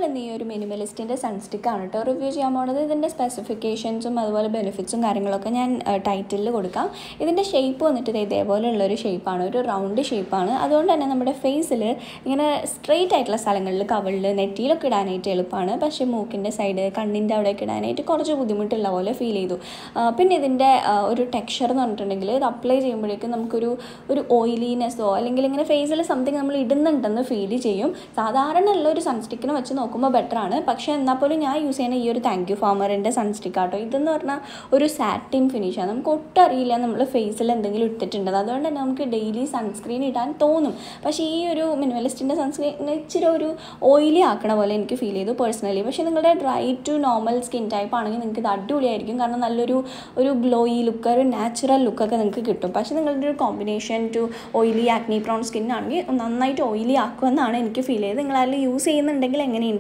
ഇന്ന് ഈ ഒരു മിനിമലിസ്റ്റിൻ്റെ സൺസ്റ്റിക്കാണ് കേട്ടോ റിവ്യൂ ചെയ്യാൻ പോണത് ഇതിൻ്റെ സ്പെസിഫിക്കേഷൻസും അതുപോലെ ബെനിഫിറ്റ്സും കാര്യങ്ങളൊക്കെ ഞാൻ ടൈറ്റിലിൽ കൊടുക്കാം ഇതിൻ്റെ ഷേപ്പ് വന്നിട്ട് ദേ ഇതേപോലെയുള്ളൊരു ഷേപ്പാണ് ഒരു റൗണ്ട് ഷേപ്പാണ് അതുകൊണ്ട് തന്നെ നമ്മുടെ ഫേസിൽ ഇങ്ങനെ സ്ട്രെയിറ്റ് ആയിട്ടുള്ള സ്ഥലങ്ങളിൽ കവിളിൽ നെറ്റിയിലൊക്കെ ഇടാനായിട്ട് എളുപ്പമാണ് പക്ഷേ മൂക്കിൻ്റെ സൈഡ് കണ്ണിൻ്റെ അവിടെയൊക്കെ ഇടാനായിട്ട് കുറച്ച് ബുദ്ധിമുട്ടുള്ള പോലെ ഫീൽ ചെയ്തു ആ, പിന്നെ ഇതിൻ്റെ ആ, ഒരു ടെക്സ്ചർ എന്ന് പറഞ്ഞിട്ടുണ്ടെങ്കിൽ ഇത് അപ്ലൈ ചെയ്യുമ്പോഴേക്കും നമുക്കൊരു ഒരു ഓയിലിനെസ്സോ അല്ലെങ്കിൽ ഇങ്ങനെ ഫേസിൽ സംതിങ് നമ്മൾ ഇടുന്നുണ്ടെന്ന് ഫീൽ ചെയ്യും സാധാരണ ഉള്ള ഒരു സൺസ്റ്റിക്കിനെ വെച്ച് നോക്കുമ്പോൾ ബെറ്റർ ആണ് പക്ഷേ എന്നാൽ പോലും ഞാൻ യൂസ് ചെയ്യുന്ന ഈ ഒരു താങ്ക് യു ഫാമറിൻ്റെ സൺസ്റ്റിക്ക് ആട്ടോ ഇതെന്ന് പറഞ്ഞാൽ ഒരു സാറ്റിൻ ഫിനിഷാണ് നമുക്ക് ഒട്ടും അറിയില്ല നമ്മൾ ഫേസിൽ എന്തെങ്കിലും ഇട്ടിട്ടുണ്ടെന്ന് അതുകൊണ്ട് തന്നെ നമുക്ക് ഡെയിലി സൺസ്ക്രീൻ ഇടാൻ തോന്നും പക്ഷേ ഈ ഒരു മിനിമലിസ്റ്റിൻ്റെ സൺസ്ക്രീൻ ഇച്ചിരി ഒരു ഓയിലി ആക്കണ പോലെ എനിക്ക് ഫീൽ ചെയ്തു പേഴ്സണലി പക്ഷേ നിങ്ങളുടെ dry to normal skin type ആണെങ്കിൽ നിങ്ങൾക്ക് ഇത് അടിപൊളിയായിരിക്കും കാരണം നല്ലൊരു ഒരു ഗ്ലോയി ലുക്ക് ഒരു നാച്ചുറൽ ലുക്കൊക്കെ നിങ്ങൾക്ക് കിട്ടും പക്ഷേ നിങ്ങളുടെ ഒരു combination to oily acne prone skin ആണെങ്കിൽ നന്നായിട്ട് ഓയിലി ആക്കുമെന്നാണ് എനിക്ക് ഫീൽ ചെയ്തത് നിങ്ങൾ അതിൽ യൂസ് ചെയ്യുന്നുണ്ടെങ്കിൽ എങ്ങനെയുണ്ട്